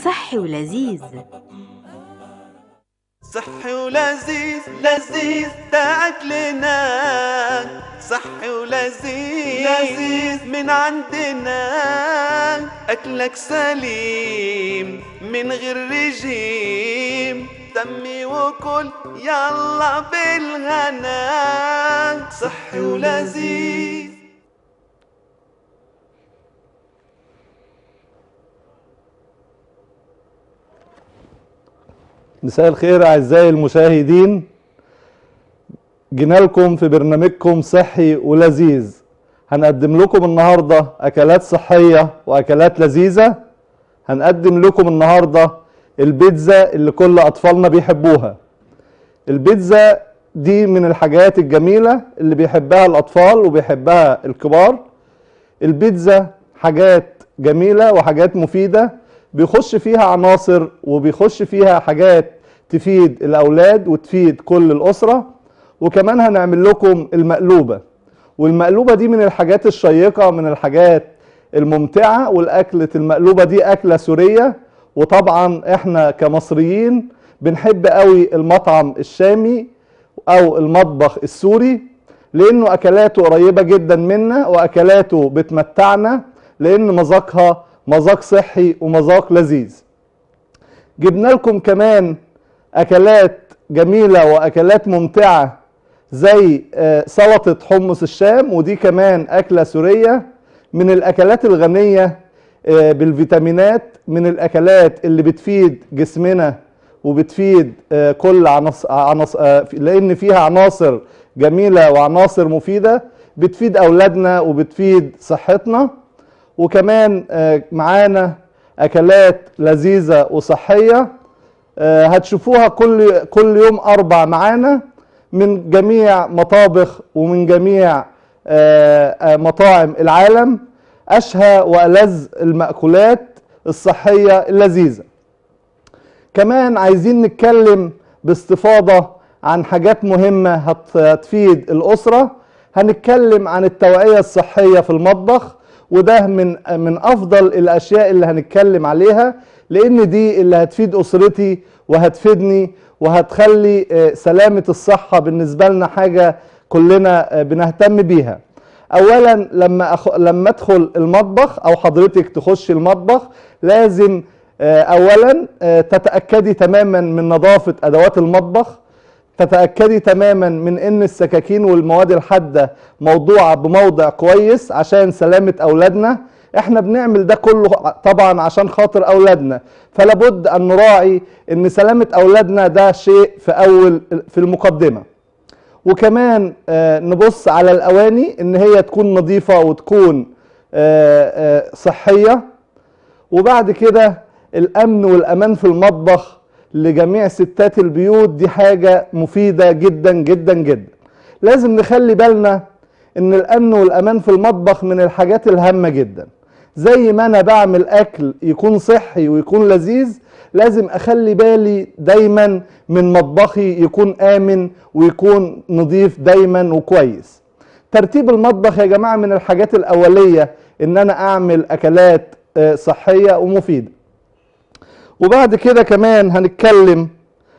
صحي ولذيذ صحي ولذيذ لذيذ ده أكلنا صحي ولذيذ لذيذ من عندنا أكلك سليم من غير رجيم دمي وكل يلا بالهنا صحي ولذيذ مساء الخير اعزائي المشاهدين جينا لكم في برنامجكم صحي ولذيذ هنقدم لكم النهارده اكلات صحيه واكلات لذيذه هنقدم لكم النهارده البيتزا اللي كل اطفالنا بيحبوها البيتزا دي من الحاجات الجميله اللي بيحبها الاطفال وبيحبها الكبار البيتزا حاجات جميله وحاجات مفيده بيخش فيها عناصر وبيخش فيها حاجات تفيد الاولاد وتفيد كل الاسره وكمان هنعمل لكم المقلوبه والمقلوبه دي من الحاجات الشيقه من الحاجات الممتعه والاكله المقلوبه دي اكله سوريه وطبعا احنا كمصريين بنحب قوي المطعم الشامي او المطبخ السوري لانه اكلاته قريبه جدا منا واكلاته بتمتعنا لان مذاقها مذاق صحي ومذاق لذيذ جبنا لكم كمان اكلات جميله واكلات ممتعه زي آه، سلطه حمص الشام ودي كمان اكله سوريه من الاكلات الغنيه آه، بالفيتامينات من الاكلات اللي بتفيد جسمنا وبتفيد آه، كل عناصر عناصر آه، لان فيها عناصر جميله وعناصر مفيده بتفيد اولادنا وبتفيد صحتنا وكمان آه، معانا اكلات لذيذه وصحيه آه، هتشوفوها كل كل يوم اربع معانا من جميع مطابخ ومن جميع آه، آه، مطاعم العالم اشهى والذ المأكولات الصحيه اللذيذه كمان عايزين نتكلم باستفاضة عن حاجات مهمة هت- هتفيد الأسرة هنتكلم عن التوعية الصحية في المطبخ وده من من أفضل الأشياء اللي هنتكلم عليها لأن دي اللي هتفيد أسرتي وهتفيدني وهتخلي آه، سلامة الصحة بالنسبة لنا حاجة كلنا آه، بنهتم بيها اولا لما أخ... لما ادخل المطبخ او حضرتك تخش المطبخ لازم آه، اولا آه، تتاكدي تماما من نظافه ادوات المطبخ تتاكدي تماما من ان السكاكين والمواد الحاده موضوعه بموضع كويس عشان سلامه اولادنا احنا بنعمل ده كله طبعا عشان خاطر اولادنا فلا بد ان نراعي ان سلامه اولادنا ده شيء في اول في المقدمه وكمان آه، نبص على الاواني ان هي تكون نظيفه وتكون آه، آه، صحيه وبعد كده الامن والامان في المطبخ لجميع ستات البيوت دي حاجه مفيده جدا جدا جدا لازم نخلي بالنا ان الامن والامان في المطبخ من الحاجات الهامه جدا زي ما انا بعمل اكل يكون صحي ويكون لذيذ لازم اخلي بالي دايما من مطبخي يكون امن ويكون نظيف دايما وكويس ترتيب المطبخ يا جماعه من الحاجات الاوليه ان انا اعمل اكلات آه، صحيه ومفيده وبعد كده كمان هنتكلم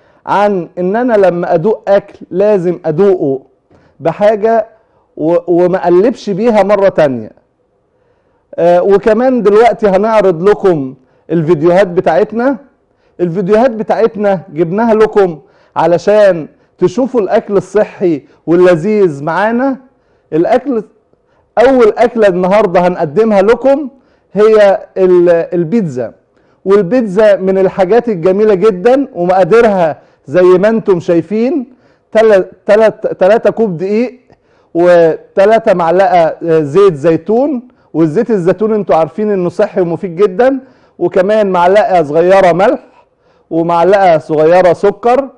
عن ان انا لما ادوق اكل لازم ادوقه بحاجه و- وما اقلبش بيها مره تانية آه، وكمان دلوقتي هنعرض لكم الفيديوهات بتاعتنا الفيديوهات بتاعتنا جبناها لكم علشان تشوفوا الاكل الصحي واللذيذ معانا الاكل اول اكله النهارده هنقدمها لكم هي ال- البيتزا والبيتزا من الحاجات الجميله جدا ومقاديرها زي ما انتم شايفين 3 كوب دقيق و3 معلقه آه، زيت زيتون والزيت الزيتون انتوا عارفين انه صحي ومفيد جدا وكمان معلقه صغيره ملح ومعلقه صغيره سكر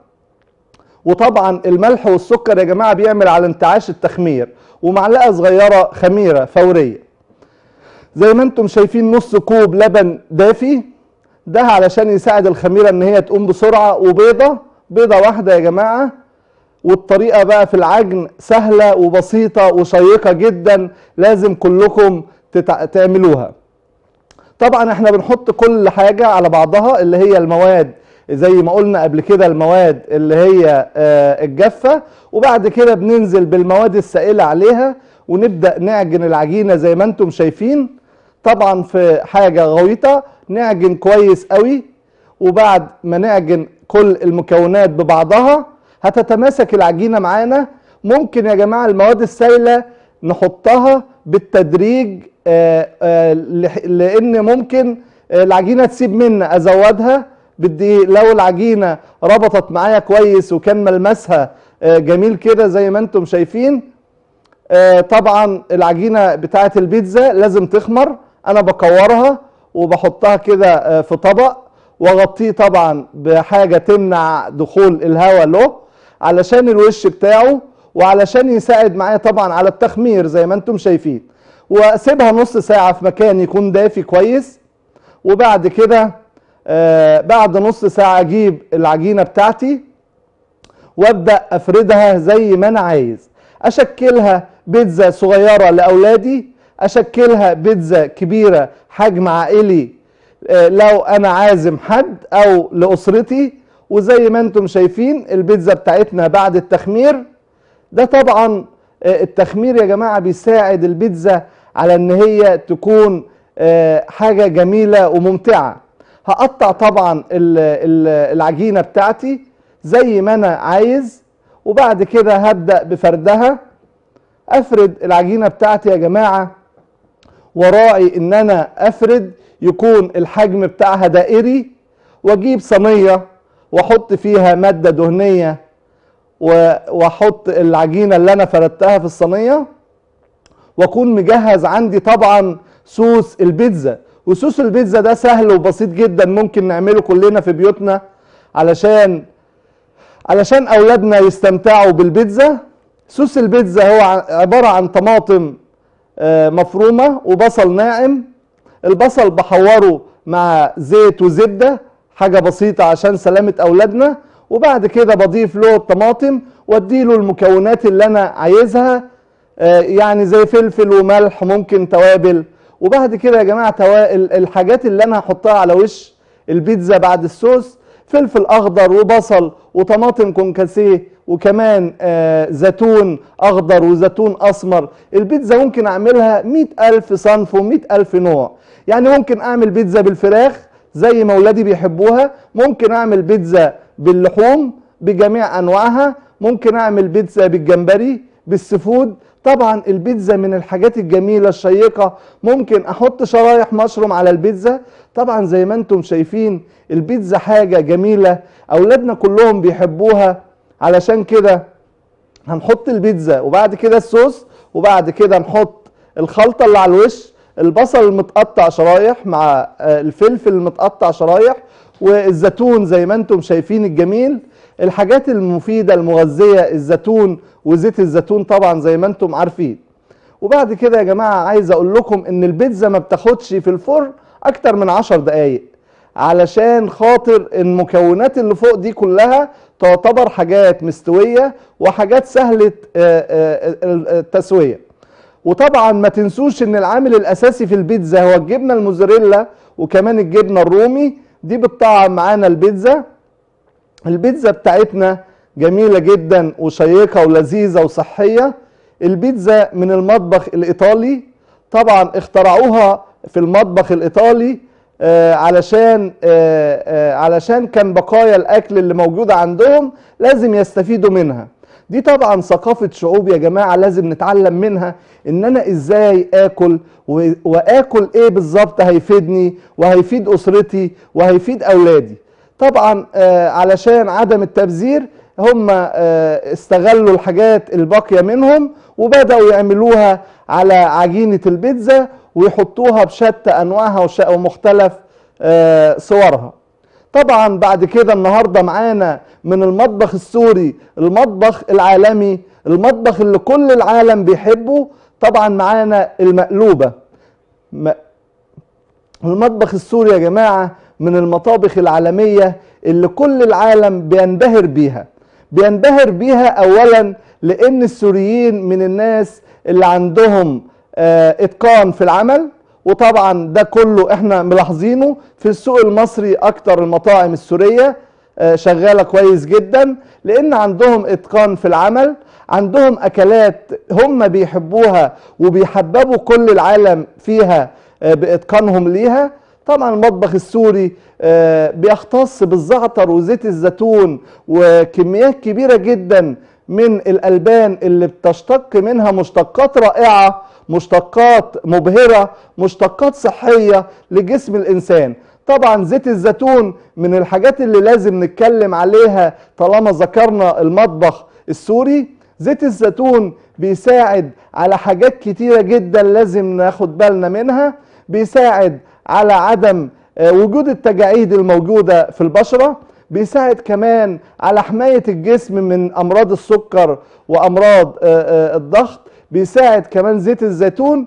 وطبعا الملح والسكر يا جماعه بيعمل على انتعاش التخمير ومعلقه صغيره خميره فوريه زي ما انتم شايفين نص كوب لبن دافي ده علشان يساعد الخميره ان هي تقوم بسرعه وبيضه بيضه واحده يا جماعه والطريقه بقى في العجن سهله وبسيطه وشيقه جدا لازم كلكم تتع... تعملوها طبعا احنا بنحط كل حاجة على بعضها اللي هي المواد زي ما قلنا قبل كده المواد اللي هي آه، الجافة وبعد كده بننزل بالمواد السائلة عليها ونبدأ نعجن العجينة زي ما انتم شايفين طبعا في حاجة غويطة نعجن كويس قوي وبعد ما نعجن كل المكونات ببعضها هتتماسك العجينة معانا ممكن يا جماعة المواد السائلة نحطها بالتدريج آه، آه، لح- لان ممكن آه، العجينة تسيب منا ازودها بالدقيق لو العجينة ربطت معايا كويس وكان ملمسها آه، جميل كده زي ما انتم شايفين آه، طبعا العجينه بتاعه البيتزا لازم تخمر انا بكورها وبحطها كده آه، في طبق واغطيه طبعا بحاجه تمنع دخول الهواء له علشان الوش بتاعه وعلشان يساعد معايا طبعا على التخمير زي ما انتم شايفين واسيبها نص ساعه في مكان يكون دافي كويس وبعد كده آه، بعد نص ساعه اجيب العجينه بتاعتي وابدا افردها زي ما انا عايز اشكلها بيتزا صغيره لاولادي اشكلها بيتزا كبيره حجم عائلي آه، لو انا عازم حد او لاسرتي وزي ما انتم شايفين البيتزا بتاعتنا بعد التخمير ده طبعا آه، التخمير يا جماعه بيساعد البيتزا على ان هي تكون آه، حاجه جميله وممتعه هقطع طبعا ال- ال- العجينه بتاعتي زي ما انا عايز وبعد كده هبدا بفردها افرد العجينه بتاعتي يا جماعه وراعي ان انا افرد يكون الحجم بتاعها دائري واجيب صينيه واحط فيها ماده دهنيه و- واحط العجينه اللي انا فردتها في الصينيه واكون مجهز عندي طبعا صوص البيتزا وصوص البيتزا ده سهل وبسيط جدا ممكن نعمله كلنا في بيوتنا علشان علشان اولادنا يستمتعوا بالبيتزا صوص البيتزا هو ع- عباره عن طماطم آه، مفرومه وبصل ناعم البصل بحوره مع زيت وزبده حاجه بسيطه عشان سلامه اولادنا وبعد كده بضيف له الطماطم واديله المكونات اللي انا عايزها آه، يعني زي فلفل وملح ممكن توابل وبعد كده يا جماعه توا... ال- الحاجات اللي انا هحطها على وش البيتزا بعد الصوص فلفل اخضر وبصل وطماطم كونكاسيه وكمان آه زيتون اخضر وزيتون اسمر البيتزا ممكن اعملها مئة الف صنف ومئة الف نوع يعني ممكن اعمل بيتزا بالفراخ زي ما ولادي بيحبوها ممكن اعمل بيتزا باللحوم بجميع انواعها ممكن اعمل بيتزا بالجمبري بالسفود طبعا البيتزا من الحاجات الجميلة الشيقة ممكن احط شرايح مشروم على البيتزا طبعا زي ما انتم شايفين البيتزا حاجة جميلة اولادنا كلهم بيحبوها علشان كده هنحط البيتزا وبعد كده الصوص وبعد كده نحط الخلطة اللي على الوش البصل المتقطع شرايح مع آه، الفلفل المتقطع شرايح والزيتون زي ما انتم شايفين الجميل الحاجات المفيدة المغذية الزيتون وزيت الزيتون طبعا زي ما انتم عارفين وبعد كده يا جماعة عايز اقول لكم ان البيتزا ما بتاخدش في الفرن اكتر من عشر دقايق علشان خاطر المكونات اللي فوق دي كلها تعتبر حاجات مستوية وحاجات سهلة آه، آه، آه، التسوية وطبعا ما تنسوش ان العامل الاساسي في البيتزا هو الجبنة الموزاريلا وكمان الجبنة الرومي دي بتطعم معانا البيتزا البيتزا بتاعتنا جميلة جدا وشيقة ولذيذة وصحية البيتزا من المطبخ الإيطالي طبعا اخترعوها في المطبخ الإيطالي آه علشان آه آه علشان كان بقايا الأكل اللي موجودة عندهم لازم يستفيدوا منها دي طبعا ثقافة شعوب يا جماعة لازم نتعلم منها ان انا ازاي اكل و- واكل ايه بالظبط هيفيدني وهيفيد اسرتي وهيفيد اولادي طبعا آه، علشان عدم التبذير هم آه، استغلوا الحاجات الباقية منهم وبدأوا يعملوها على عجينة البيتزا ويحطوها بشتى أنواعها وش- ومختلف آه، صورها طبعا بعد كده النهاردة معانا من المطبخ السوري المطبخ العالمي المطبخ اللي كل العالم بيحبه طبعا معانا المقلوبة م- المطبخ السوري يا جماعة من المطابخ العالمية اللي كل العالم بينبهر بيها بينبهر بيها أولا لأن السوريين من الناس اللي عندهم آه، إتقان في العمل وطبعا ده كله احنا ملاحظينه في السوق المصري اكتر المطاعم السوريه آه، شغاله كويس جدا لان عندهم اتقان في العمل عندهم اكلات هم بيحبوها وبيحببوا كل العالم فيها آه، باتقانهم ليها طبعا المطبخ السوري آه، بيختص بالزعتر وزيت الزيتون وكميات كبيره جدا من الالبان اللي بتشتق منها مشتقات رائعه مشتقات مبهره مشتقات صحيه لجسم الانسان طبعا زيت الزيتون من الحاجات اللي لازم نتكلم عليها طالما ذكرنا المطبخ السوري زيت الزيتون بيساعد على حاجات كتيرة جدا لازم ناخد بالنا منها بيساعد على عدم آه، وجود التجاعيد الموجودة في البشرة بيساعد كمان على حماية الجسم من أمراض السكر وأمراض آه، آه، الضغط بيساعد كمان زيت الزيتون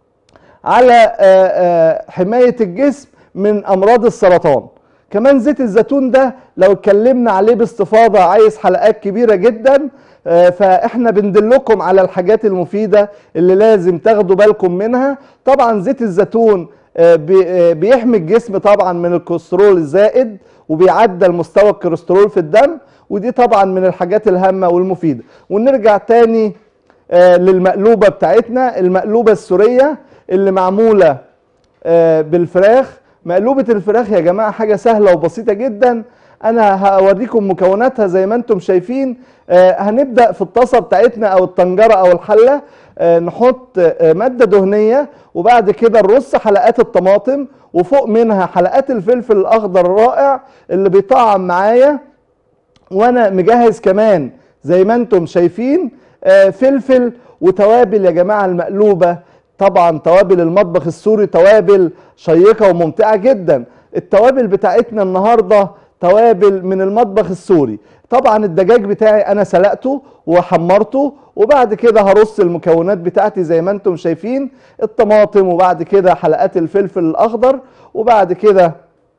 على آه، آه، حماية الجسم من أمراض السرطان كمان زيت الزيتون ده لو اتكلمنا عليه باستفاضة عايز حلقات كبيرة جدا آه، فاحنا بندلكم على الحاجات المفيدة اللي لازم تاخدوا بالكم منها طبعا زيت الزيتون آه، بي- آه، بيحمي الجسم طبعا من الكوليسترول الزائد وبيعدل مستوى الكوليسترول في الدم ودي طبعا من الحاجات الهامة والمفيدة ونرجع تاني آه، للمقلوبة بتاعتنا المقلوبة السورية اللي معمولة آه، بالفراخ مقلوبة الفراخ يا جماعة حاجة سهلة وبسيطة جدا أنا هوريكم مكوناتها زي ما أنتم شايفين آه، هنبدأ في الطاسة بتاعتنا أو الطنجرة أو الحلة آه، نحط آه، مادة دهنية وبعد كده نرص حلقات الطماطم وفوق منها حلقات الفلفل الأخضر الرائع اللي بيطعم معايا وانا مجهز كمان زي ما انتم شايفين آه، فلفل وتوابل يا جماعه المقلوبه طبعا توابل المطبخ السوري توابل شيقه وممتعه جدا التوابل بتاعتنا النهارده توابل من المطبخ السوري طبعا الدجاج بتاعي انا سلقته وحمرته وبعد كده هرص المكونات بتاعتي زي ما انتم شايفين الطماطم وبعد كده حلقات الفلفل الاخضر وبعد كده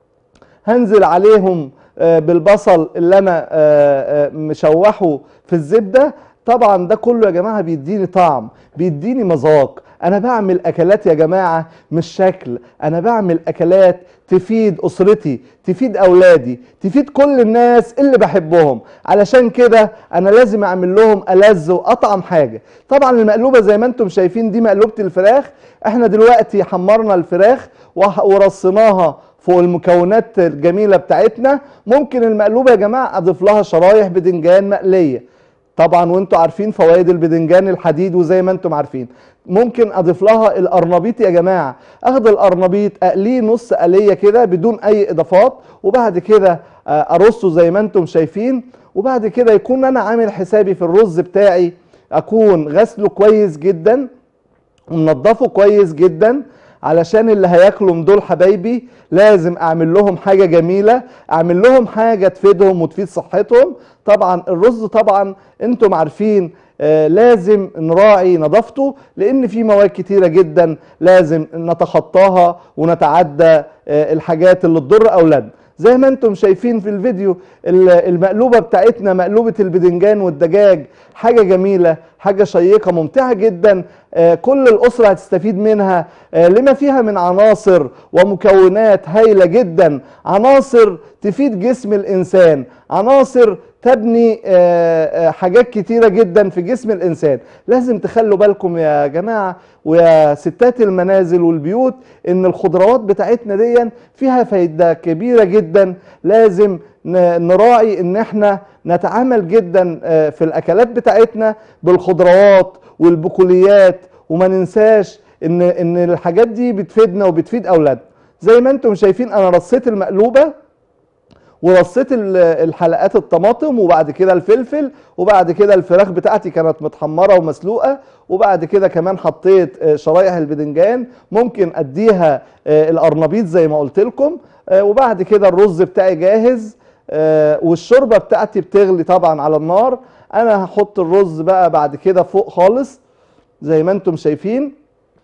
هنزل عليهم آه، بالبصل اللي انا آه، آه، مشوحه في الزبده طبعا ده كله يا جماعه بيديني طعم بيديني مذاق انا بعمل اكلات يا جماعه مش شكل انا بعمل اكلات تفيد اسرتي تفيد اولادي تفيد كل الناس اللي بحبهم علشان كده انا لازم اعمل لهم الذ واطعم حاجه طبعا المقلوبه زي ما انتم شايفين دي مقلوبه الفراخ احنا دلوقتي حمرنا الفراخ وح- ورصيناها فوق المكونات الجميله بتاعتنا ممكن المقلوبه يا جماعه اضيف لها شرايح بدنجان مقليه طبعا وانتم عارفين فوائد البدنجان الحديد وزي ما انتم عارفين ممكن اضيف لها القرنبيط يا جماعه اخد القرنبيط اقليه نص قليه كده بدون اي اضافات وبعد كده آه، ارصه زي ما انتم شايفين وبعد كده يكون انا عامل حسابي في الرز بتاعي اكون غسله كويس جدا ومنضفه كويس جدا علشان اللي هياكلوا دول حبايبي لازم اعمل لهم حاجه جميله اعمل لهم حاجه تفيدهم وتفيد صحتهم طبعا الرز طبعا انتم عارفين آه لازم نراعي نظافته لان في مواد كتيره جدا لازم نتخطاها ونتعدى آه الحاجات اللي تضر اولادنا زي ما انتم شايفين في الفيديو ال- المقلوبه بتاعتنا مقلوبه البدنجان والدجاج حاجه جميله حاجه شيقه ممتعه جدا آه، كل الاسره هتستفيد منها آه، لما فيها من عناصر ومكونات هايله جدا عناصر تفيد جسم الانسان عناصر تبني آه، آه، حاجات كتيره جدا في جسم الانسان لازم تخلوا بالكم يا جماعه ويا ستات المنازل والبيوت ان الخضروات بتاعتنا دي فيها فايده كبيره جدا لازم ن- نراعي ان احنا نتعامل جدا آه، في الاكلات بتاعتنا بالخضروات والبقوليات وما ننساش ان ان الحاجات دي بتفيدنا وبتفيد اولادنا زي ما انتم شايفين انا رصيت المقلوبه ورصيت ال- الحلقات الطماطم وبعد كده الفلفل وبعد كده الفراخ بتاعتي كانت متحمره ومسلوقه وبعد كده كمان حطيت آه، شرايح البدنجان ممكن اديها آه، القرنبيط زي ما قلت لكم آه، وبعد كده الرز بتاعي جاهز آه، والشوربه بتاعتي بتغلي طبعا على النار انا هحط الرز بقى بعد كده فوق خالص زي ما انتم شايفين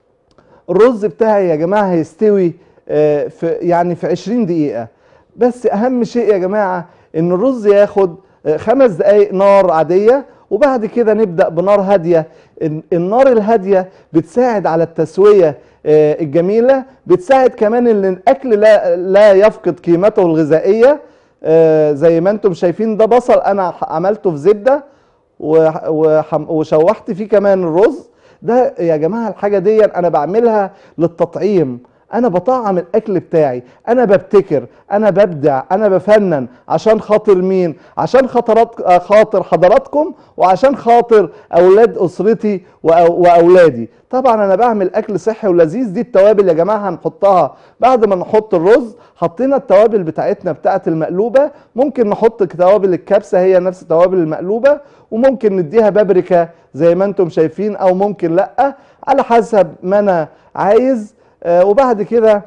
الرز بتاعي يا جماعه هيستوي آه، في يعني في 20 دقيقه بس اهم شيء يا جماعه ان الرز ياخد آه، خمس دقائق نار عاديه وبعد كده نبدا بنار هاديه ال- النار الهاديه بتساعد على التسويه آه، الجميله بتساعد كمان ان الاكل لا لا يفقد قيمته الغذائيه آه، زي ما انتم شايفين ده بصل انا ح- عملته في زبده وح- وحم- وشوحت فيه كمان الرز ده يا جماعه الحاجه دي انا بعملها للتطعيم انا بطعم الاكل بتاعي انا ببتكر انا ببدع انا بفنن عشان خاطر مين عشان خاطرات آه، خاطر حضراتكم وعشان خاطر اولاد اسرتي وأو- واولادي طبعا انا بعمل اكل صحي ولذيذ دي التوابل يا جماعه هنحطها بعد ما نحط الرز حطينا التوابل بتاعتنا بتاعت المقلوبه ممكن نحط توابل الكبسه هي نفس توابل المقلوبه وممكن نديها بابريكا زي ما انتم شايفين او ممكن لا على حسب ما انا عايز آه، وبعد كده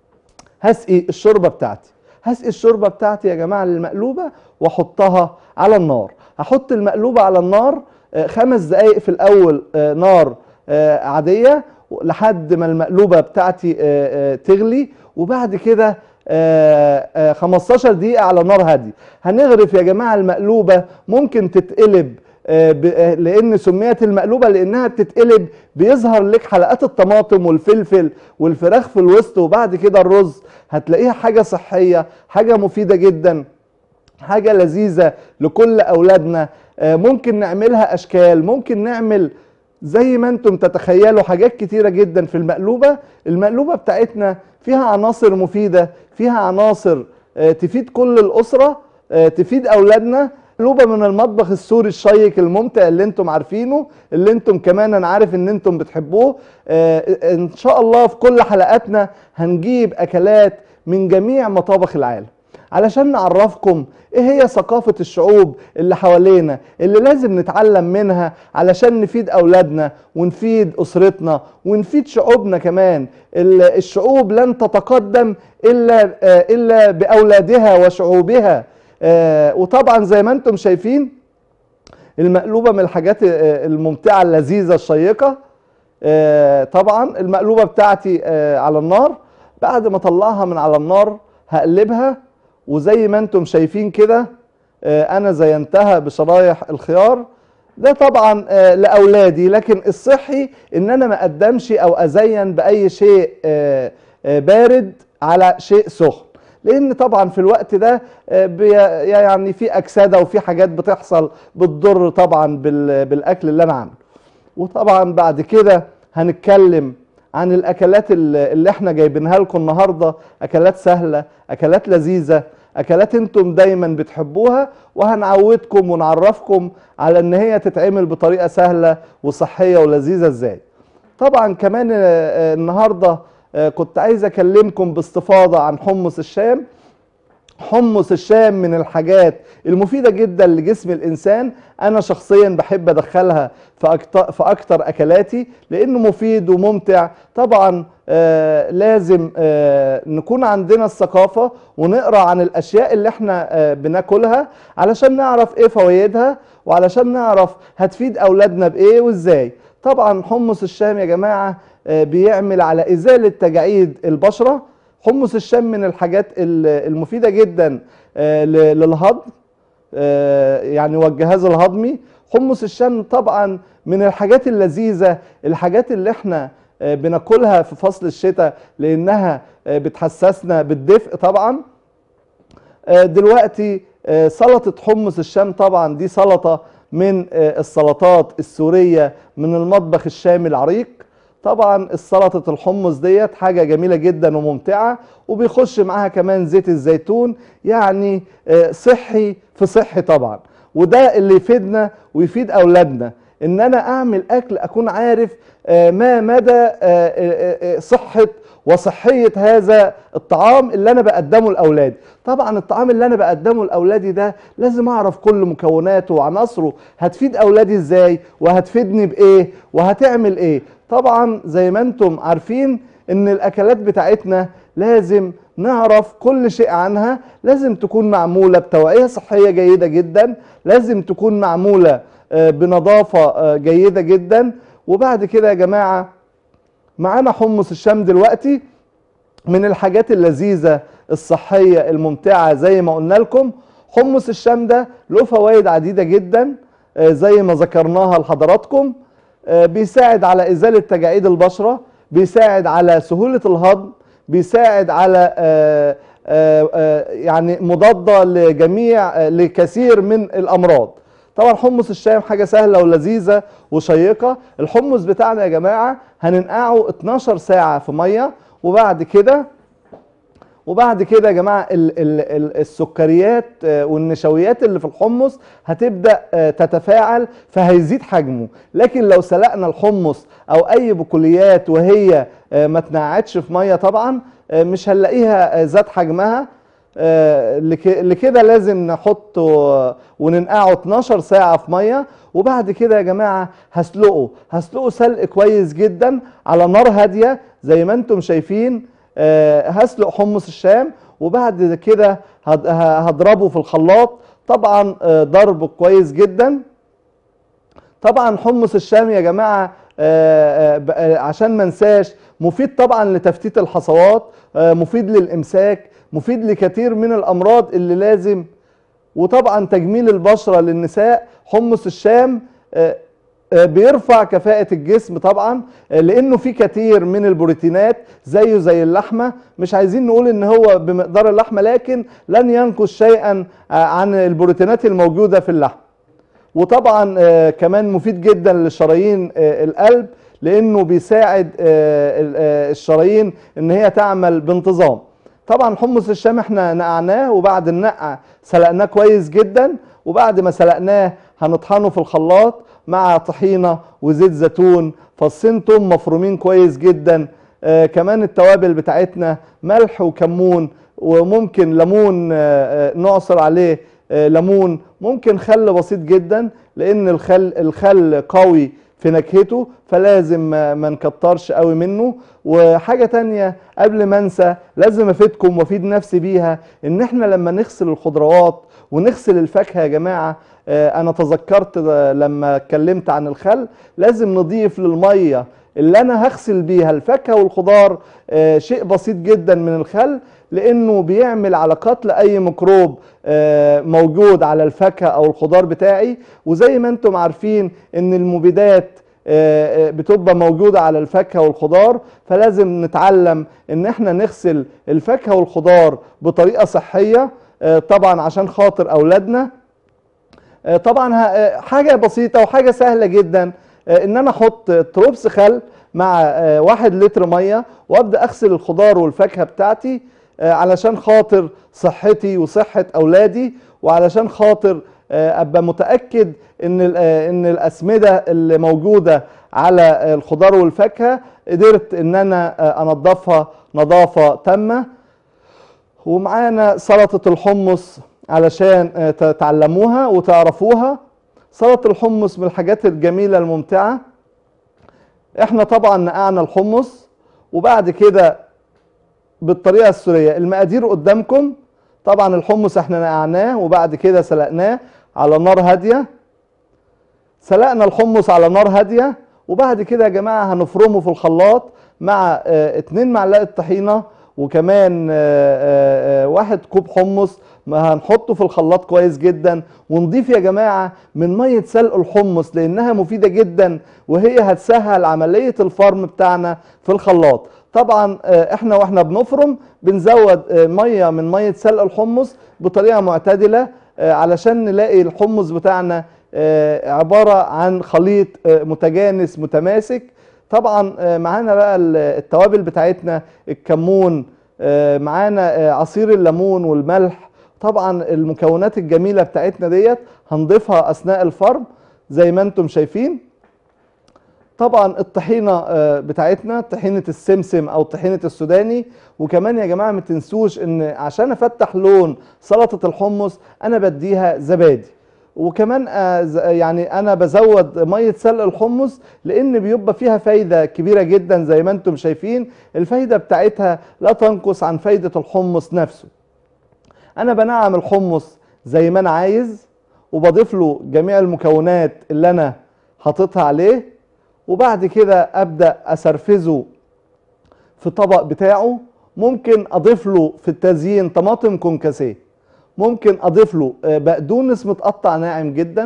هسقي الشوربه بتاعتي هسقي الشوربه بتاعتي يا جماعه المقلوبه واحطها على النار هحط المقلوبه على النار آه، خمس دقائق في الاول آه، نار آه، عاديه لحد ما المقلوبه بتاعتي آه، آه، تغلي وبعد كده آه، آه، 15 دقيقه على نار هاديه هنغرف يا جماعه المقلوبه ممكن تتقلب آه، ب- آه، لان سميت المقلوبه لانها بتتقلب بيظهر لك حلقات الطماطم والفلفل والفراخ في الوسط وبعد كده الرز هتلاقيها حاجه صحيه حاجه مفيده جدا حاجه لذيذه لكل اولادنا آه، ممكن نعملها اشكال ممكن نعمل زي ما انتم تتخيلوا حاجات كتيره جدا في المقلوبه المقلوبه بتاعتنا فيها عناصر مفيده فيها عناصر آه، تفيد كل الاسره آه، تفيد اولادنا مقلوبه من المطبخ السوري الشيق الممتع اللي انتم عارفينه اللي انتم كمان انا عارف ان انتم بتحبوه آه، ان شاء الله في كل حلقاتنا هنجيب اكلات من جميع مطابخ العالم علشان نعرفكم ايه هي ثقافة الشعوب اللي حوالينا اللي لازم نتعلم منها علشان نفيد اولادنا ونفيد اسرتنا ونفيد شعوبنا كمان ال- الشعوب لن تتقدم الا آه، الا باولادها وشعوبها آه، وطبعا زي ما انتم شايفين المقلوبة من الحاجات آه، الممتعة اللذيذة الشيقة آه، طبعا المقلوبة بتاعتي آه، على النار بعد ما اطلعها من على النار هقلبها وزي ما انتم شايفين كده آه، انا زينتها بشرايح الخيار ده طبعا آه، لاولادي لكن الصحي ان انا ما اقدمش او ازين باي شيء آه، آه، بارد على شيء سخن لان طبعا في الوقت ده آه، بي- يعني في اكسده وفي حاجات بتحصل بتضر طبعا بال- بالاكل اللي انا عامله وطبعا بعد كده هنتكلم عن الاكلات اللي اللي احنا جايبينها لكم النهارده اكلات سهله اكلات لذيذه اكلات انتم دايما بتحبوها وهنعودكم ونعرفكم على ان هي تتعمل بطريقه سهله وصحيه ولذيذه ازاي طبعا كمان آه، آه، النهارده آه، كنت عايز اكلمكم باستفاضه عن حمص الشام حمص الشام من الحاجات المفيدة جدا لجسم الإنسان أنا شخصيا بحب أدخلها في أكتر, في أكتر أكلاتي لأنه مفيد وممتع طبعا آه لازم آه نكون عندنا الثقافة ونقرأ عن الأشياء اللي احنا آه بناكلها علشان نعرف إيه فوائدها وعلشان نعرف هتفيد أولادنا بإيه وإزاي طبعا حمص الشام يا جماعة آه بيعمل على إزالة تجاعيد البشرة حمص الشام من الحاجات ال- المفيدة جدا آه، ل- للهضم آه، يعني والجهاز الهضمي حمص الشام طبعا من الحاجات اللذيذة الحاجات اللي احنا آه، بناكلها في فصل الشتاء لانها آه، بتحسسنا بالدفء طبعا آه، دلوقتي آه، سلطة حمص الشام طبعا دي سلطة من آه، السلطات السورية من المطبخ الشامي العريق طبعا السلطة الحمص ديت حاجة جميلة جدا وممتعة وبيخش معاها كمان زيت الزيتون يعني آه، صحي في صحي طبعا وده اللي يفيدنا ويفيد أولادنا ان انا اعمل اكل اكون عارف آه، ما مدى آه، آه، آه، صحة وصحية هذا الطعام اللي انا بقدمه لاولادي طبعا الطعام اللي انا بقدمه لاولادي ده لازم اعرف كل مكوناته وعناصره هتفيد اولادي ازاي وهتفيدني بايه وهتعمل ايه طبعا زي ما انتم عارفين ان الاكلات بتاعتنا لازم نعرف كل شيء عنها لازم تكون معمولة بتوعية صحية جيدة جدا لازم تكون معمولة آه، بنظافة آه، جيدة جدا وبعد كده يا جماعة معانا حمص الشام دلوقتي من الحاجات اللذيذة الصحية الممتعة زي ما قلنا لكم حمص الشام ده له فوائد عديدة جدا آه، زي ما ذكرناها لحضراتكم آه، بيساعد على ازاله تجاعيد البشره بيساعد على سهوله الهضم بيساعد على آه، آه، آه، يعني مضاده لجميع آه، لكثير من الامراض طبعا حمص الشام حاجه سهله ولذيذه وشيقه الحمص بتاعنا يا جماعه هننقعه 12 ساعه في ميه وبعد كده وبعد كده يا جماعه ال ال ال السكريات آه، والنشويات اللي في الحمص هتبدا آه، تتفاعل فهيزيد حجمه لكن لو سلقنا الحمص او اي بقوليات وهي آه، ما اتنقعتش في ميه طبعا آه، مش هنلاقيها آه، زاد حجمها آه، لك- لكده لازم نحطه آه، وننقعه 12 ساعة في مية وبعد كده يا جماعة هسلقه هسلقه سلق كويس جدا على نار هادية زي ما انتم شايفين آه، هسلق حمص الشام وبعد كده هض- ه- هضربه في الخلاط طبعا آه، ضرب كويس جدا طبعا حمص الشام يا جماعه آه، آه، ب- آه، عشان ما انساش مفيد طبعا لتفتيت الحصوات آه، مفيد للامساك مفيد لكثير من الامراض اللي لازم وطبعا تجميل البشره للنساء حمص الشام آه، آه، بيرفع كفاءة الجسم طبعا آه، لانه في كثير من البروتينات زيه زي اللحمة مش عايزين نقول ان هو بمقدار اللحمة لكن لن ينقص شيئا آه، عن البروتينات الموجودة في اللحم وطبعا آه، كمان مفيد جدا لشرايين آه، القلب لانه بيساعد آه، ال- آه، الشرايين ان هي تعمل بانتظام طبعا حمص الشام احنا نقعناه وبعد النقع سلقناه كويس جدا وبعد ما سلقناه هنطحنه في الخلاط مع طحينه وزيت زيتون فصين توم مفرومين كويس جدا آه كمان التوابل بتاعتنا ملح وكمون وممكن ليمون آه آه نعصر عليه آه ليمون ممكن خل بسيط جدا لان الخل الخل قوي في نكهته فلازم ما ما نكترش قوي منه وحاجه تانية قبل ما انسى لازم افيدكم وافيد نفسي بيها ان احنا لما نغسل الخضروات ونغسل الفاكهه يا جماعه آه، انا تذكرت آه، لما اتكلمت عن الخل لازم نضيف للميه اللي انا هغسل بيها الفاكهه والخضار آه، شيء بسيط جدا من الخل لانه بيعمل على قتل اي ميكروب آه، موجود على الفاكهه او الخضار بتاعي وزي ما انتم عارفين ان المبيدات آه، آه، بتبقى موجودة على الفاكهة والخضار فلازم نتعلم ان احنا نغسل الفاكهة والخضار بطريقة صحية آه، طبعا عشان خاطر اولادنا آه، طبعا ه- آه، حاجة بسيطة وحاجة سهلة جدا آه، ان انا احط تروبس خل مع آه، واحد لتر مية وابدأ اغسل الخضار والفاكهة بتاعتي آه، علشان خاطر صحتي وصحة اولادي وعلشان خاطر آه، ابقى متاكد ان ال- آه، ان الاسمده اللي موجوده على آه، الخضار والفاكهه قدرت ان انا آه، انضفها نظافه تامه ومعانا سلطه الحمص علشان آه، تتعلموها وتعرفوها سلطه الحمص من الحاجات الجميله الممتعه احنا طبعا نقعنا الحمص وبعد كده بالطريقه السوريه المقادير قدامكم طبعا الحمص احنا نقعناه وبعد كده سلقناه على نار هاديه سلقنا الحمص على نار هاديه وبعد كده يا جماعه هنفرمه في الخلاط مع اه اتنين معلقه طحينه وكمان اه اه اه واحد كوب حمص ما هنحطه في الخلاط كويس جدا ونضيف يا جماعه من ميه سلق الحمص لانها مفيده جدا وهي هتسهل عمليه الفرم بتاعنا في الخلاط طبعا آه، احنا واحنا بنفرم بنزود آه، ميه من ميه سلق الحمص بطريقه معتدله آه، علشان نلاقي الحمص بتاعنا آه، عباره عن خليط آه، متجانس متماسك طبعا آه، معانا بقى ال- التوابل بتاعتنا الكمون آه، معانا آه، عصير الليمون والملح طبعا المكونات الجميله بتاعتنا ديت هنضيفها اثناء الفرم زي ما انتم شايفين طبعا الطحينه آه، بتاعتنا طحينه السمسم او طحينه السوداني وكمان يا جماعه ما تنسوش ان عشان افتح لون سلطه الحمص انا بديها زبادي وكمان آه، ز- يعني انا بزود ميه سلق الحمص لان بيبقى فيها فايده كبيره جدا زي ما انتم شايفين الفايده بتاعتها لا تنقص عن فايده الحمص نفسه انا بنعم الحمص زي ما انا عايز وبضيف له جميع المكونات اللي انا حاططها عليه وبعد كده ابدا اسرفزه في طبق بتاعه ممكن اضيف له في التزيين طماطم كونكاسيه ممكن اضيف له آه، بقدونس متقطع ناعم جدا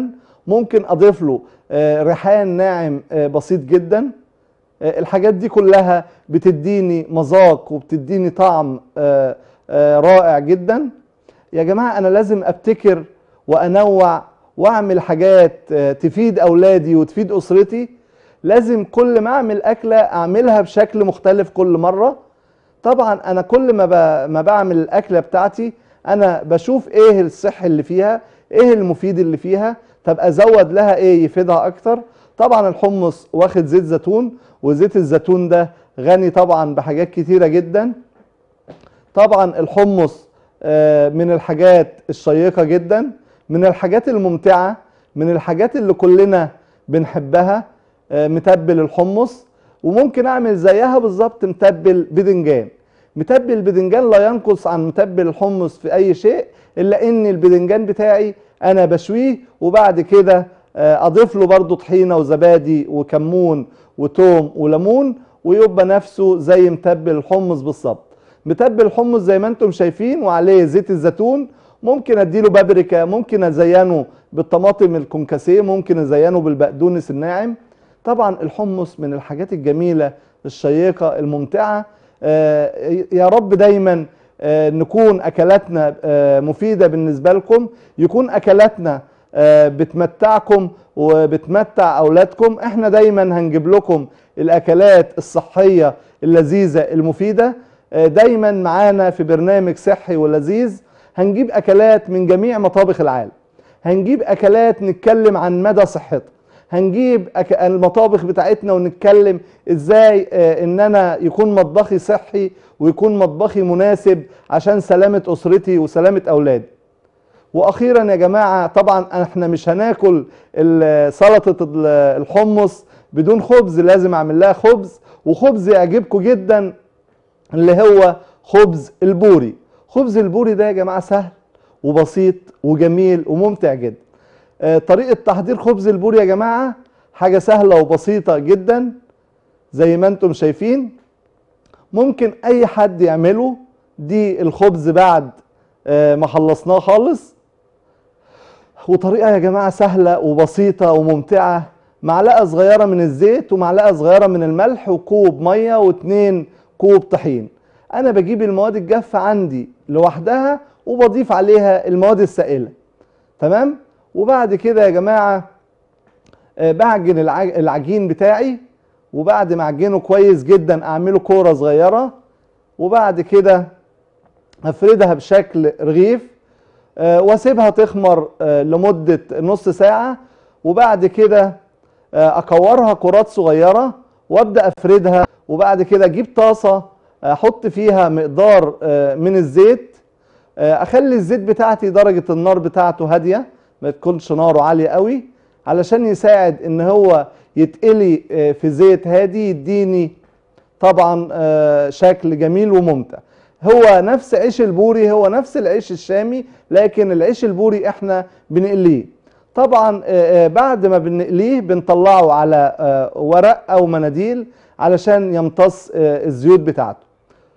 ممكن اضيف له آه، ريحان ناعم آه، بسيط جدا آه، الحاجات دي كلها بتديني مذاق وبتديني طعم آه، آه، رائع جدا يا جماعة أنا لازم أبتكر وأنوع وأعمل حاجات آه، تفيد أولادي وتفيد أسرتي لازم كل ما أعمل أكلة أعملها بشكل مختلف كل مرة طبعا أنا كل ما ب- ما بعمل الأكلة بتاعتي أنا بشوف إيه الصحي اللي فيها إيه المفيد اللي فيها طب أزود لها إيه يفيدها أكتر طبعا الحمص واخد زيت زيتون وزيت الزيتون ده غني طبعا بحاجات كتيرة جدا طبعا الحمص آه، من الحاجات الشيقة جدا من الحاجات الممتعة من الحاجات اللي كلنا بنحبها آه، متبل الحمص وممكن اعمل زيها بالظبط متبل بدنجان متبل البدنجان لا ينقص عن متبل الحمص في اي شيء الا ان البدنجان بتاعي انا بشويه وبعد كده آه، اضيف له برضو طحينه وزبادي وكمون وتوم وليمون ويبقى نفسه زي متبل الحمص بالظبط متبل الحمص زي ما انتم شايفين وعليه زيت الزيتون ممكن اديله بابريكا ممكن ازينه بالطماطم الكونكاسيه ممكن ازينه بالبقدونس الناعم طبعا الحمص من الحاجات الجميله الشيقه الممتعه آه، يا رب دايما آه، نكون اكلاتنا آه، مفيده بالنسبه لكم يكون اكلاتنا آه، بتمتعكم وبتمتع اولادكم احنا دايما هنجيب لكم الاكلات الصحيه اللذيذه المفيده آه، دايما معانا في برنامج صحي ولذيذ هنجيب اكلات من جميع مطابخ العالم هنجيب اكلات نتكلم عن مدى صحتها هنجيب أك... المطابخ بتاعتنا ونتكلم ازاي آه، ان انا يكون مطبخي صحي ويكون مطبخي مناسب عشان سلامة اسرتي وسلامة اولادي واخيرا يا جماعة طبعا احنا مش هناكل ال- سلطة ال- الحمص بدون خبز لازم اعمل لها خبز وخبز يعجبكم جدا اللي هو خبز البوري خبز البوري ده يا جماعة سهل وبسيط وجميل وممتع جدا آه، طريقة تحضير خبز البوري يا جماعة حاجة سهلة وبسيطة جدا زي ما انتم شايفين ممكن اي حد يعمله دي الخبز بعد آه، ما خلصناه خالص وطريقة يا جماعة سهلة وبسيطة وممتعة معلقة صغيرة من الزيت ومعلقة صغيرة من الملح وكوب مية واتنين كوب طحين انا بجيب المواد الجافة عندي لوحدها وبضيف عليها المواد السائلة تمام وبعد كده يا جماعة آه، بعجن العج- العجين بتاعي وبعد ما اعجنه كويس جدا اعمله كورة صغيرة وبعد كده افردها بشكل رغيف آه، واسيبها تخمر آه، لمدة نص ساعة وبعد كده آه، اكورها كرات صغيرة وابدا افردها وبعد كده اجيب طاسة احط فيها مقدار آه، من الزيت آه، اخلي الزيت بتاعتي درجة النار بتاعته هادية ما تكونش ناره عالية قوي علشان يساعد ان هو يتقلي آه، في زيت هادي يديني طبعا آه، شكل جميل وممتع هو نفس عيش البوري هو نفس العيش الشامي لكن العيش البوري احنا بنقليه طبعا آه، آه، بعد ما بنقليه بنطلعه على آه، ورق او مناديل علشان يمتص آه، الزيوت بتاعته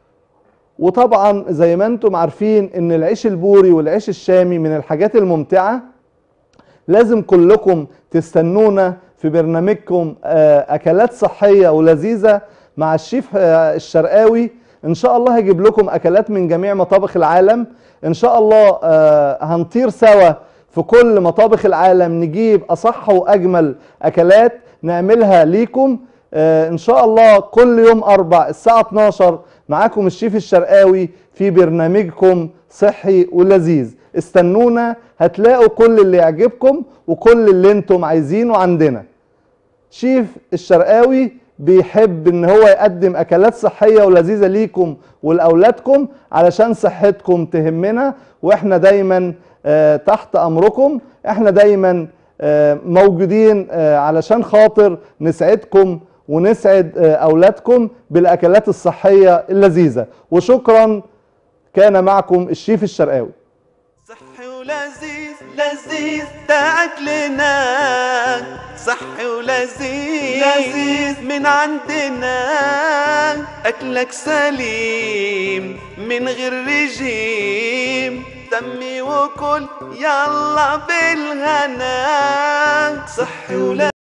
وطبعا زي ما انتم عارفين ان العيش البوري والعيش الشامي من الحاجات الممتعه لازم كلكم تستنونا في برنامجكم آه، اكلات صحيه ولذيذه مع الشيف آه، الشرقاوي ان شاء الله هجيب لكم اكلات من جميع مطابخ العالم ان شاء الله آه، هنطير سوا في كل مطابخ العالم نجيب اصح واجمل اكلات نعملها ليكم آه، ان شاء الله كل يوم اربع الساعه 12 معاكم الشيف الشرقاوي في برنامجكم صحي ولذيذ استنونا هتلاقوا كل اللي يعجبكم وكل اللي انتم عايزينه عندنا شيف الشرقاوي بيحب ان هو يقدم اكلات صحيه ولذيذه ليكم ولاولادكم علشان صحتكم تهمنا واحنا دايما آه، تحت امركم احنا دايما آه، موجودين آه، علشان خاطر نسعدكم ونسعد آه، اولادكم بالاكلات الصحيه اللذيذه وشكرا كان معكم الشيف الشرقاوي صحي ولذيذ لذيذ ده أكلنا صحي ولذيذ لذيذ من عندنا أكلك سليم من غير رجيم سمي وكل يلا بالهنا صحي ولذيذ